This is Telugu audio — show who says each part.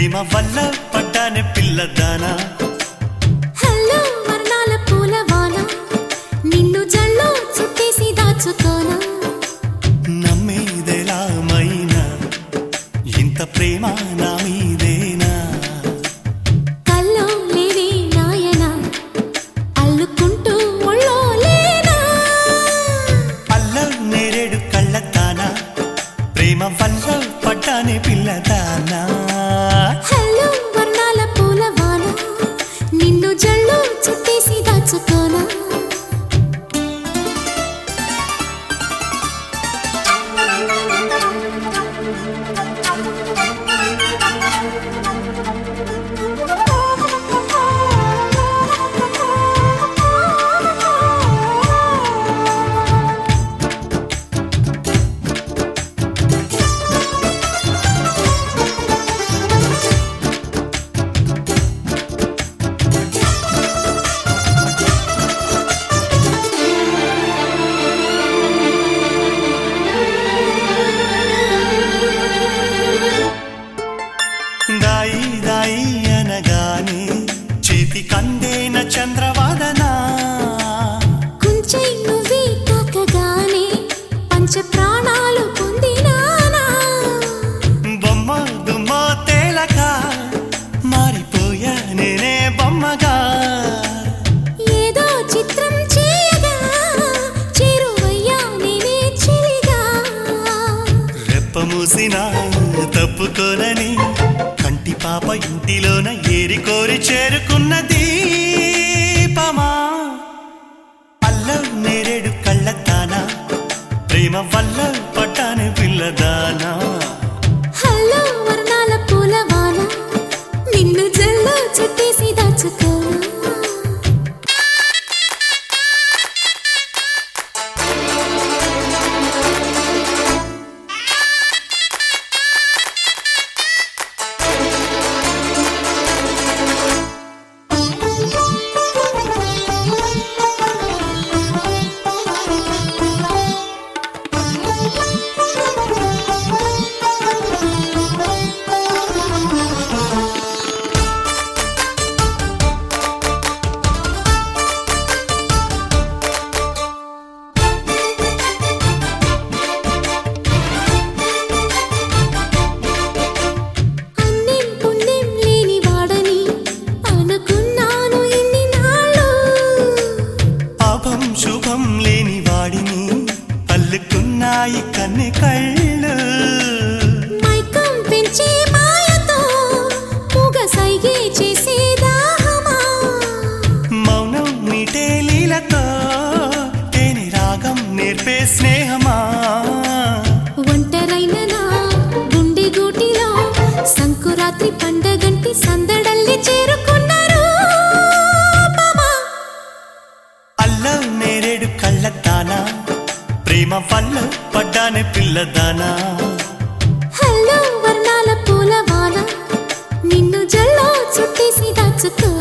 Speaker 1: ప్రేమ వల్ల పడ్డానే పిల్లదానా
Speaker 2: హలో వర్ణాల పూలవాన నిన్ను జల్లో చుట్టేసి దాచుకోనా
Speaker 1: నమ్మేదెలా మైనా ఇంత ప్రేమ నా మీదేనా
Speaker 2: కల్లో లేవే నాయన అల్లుకుంటూ ఒళ్ళో లేనా
Speaker 1: అల్ల నేరేడు కళ్ళతానా ప్రేమ వల్ల పడ్డానే పిల్లదానా
Speaker 2: హలో వర్ణాల పూలవాన నిన్ను జల్లో చుట్టేసి దాచుకోనా
Speaker 1: దాయి దాయి అనగానే చేతి కందేన చంద్రవాదనా
Speaker 2: కొంచెం నువ్వే తాకగానే పంచ ప్రాణాలు పొందినానా
Speaker 1: బొమ్మ దుమ్మ తేలక మారిపోయా నేనే బొమ్మగా
Speaker 2: ఏదో చిత్రం చేయగా చేరువయ్యా నేనే చెలిగా
Speaker 1: రెప్ప మూసిన తప్పుకోనని కంటి పాప ఇంటిలోన ఏరి కోరి చేరుకున్న దీపమా అల్ల నేరేడు కళ్ళతానా ప్రేమ వల్ల పట్టాను పిల్లదానా
Speaker 2: హలో వర్ణాల పూలవాన నిన్ను జల్లో చుట్టేసి దాచుకో అన్నం పుణ్యం లేని వాడని అనుకున్నాను ఇన్ని నాళ్ళు
Speaker 1: పాపం శుభం లేని వాడిని అల్లుకున్నాయి కన్నె కళ్ళు
Speaker 2: మైకం పెంచే మాయతో మూగ సైగే చేసే దాహమా
Speaker 1: మౌనం మీటే లీలతో తేనె రాగం నేర్పే స్నేహమా
Speaker 2: ఒంటరైన నా గుండె గూటిలో సంకురాత్రి పండగంటి సందడల్లి చేరుకున్నారు
Speaker 1: అల్ల నేరేడు కళ్ళతానా ప్రేమ వల్ల పడ్డానే పిల్లదానా
Speaker 2: హలో వర్ణాల పూలవాన నిన్ను జల్లో చుట్టేసి దాచుకో